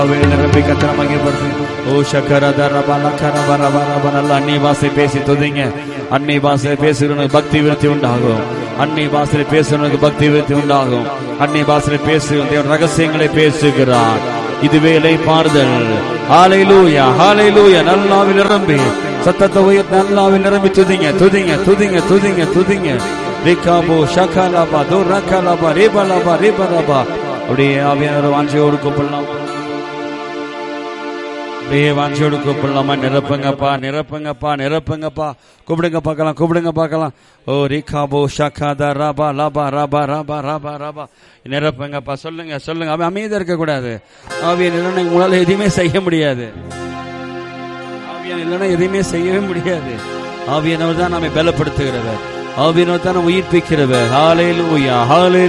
நிரம்பி கத்திர மகிழ்படுத்து ஓ சக்கர தரபல கரபர வரப நல்ல அந்நிய பாசை பேசி துதிங்க அந்நிய பாசை பேசுகிறவனுக்கு பக்தி விருத்தி உண்டாகும் அந்நிய பாசையில் பேசுகிறவனுக்கு பக்தி விருத்தி உண்டாகும் அந்நிய பாசையில் பேசுகிற தேவன் ரகசியங்களை பேசுகிறார் இதுவே இலை பாறுதல் ஹalleluya ஹalleluya நல்லாவில் நிரம்பி சத்தத்தை உயர்த்தி நல்லாவில் நிரம்பி துதிங்க துதிங்க துதிங்க துதிங்க துதிங்க ரிகாபோ ஷகலபா துரகலபா ரேபலபா ரேபலபா அப்படியே ஆவியானவர் வாஞ்சியோடு கூப்பிடலாம் அப்படியே வாஞ்சியோடு கூப்பிடலாமா நிரப்புங்கப்பா நிரப்புங்கப்பா நிரப்புங்கப்பா கூப்பிடுங்க பார்க்கலாம் கூப்பிடுங்க பார்க்கலாம் ஓ ரிகாபோ ஷகாதா ராபா லாபா ராபா ராபா ராபா ராபா நிரப்புங்கப்பா சொல்லுங்க சொல்லுங்க அவன் அமைதியா இருக்க கூடாது ஆவியன் இல்லைன்னா உங்களால எதுவுமே செய்ய முடியாது ஆவியன் இல்லைன்னா எதுவுமே செய்யவே முடியாது ஆவியனவர் தான் நம்மை பலப்படுத்துகிறவர் ஆவியனவர் தான் நம்மை உயிர்ப்பிக்கிறவர் ஹாலேலூயா ஹாலே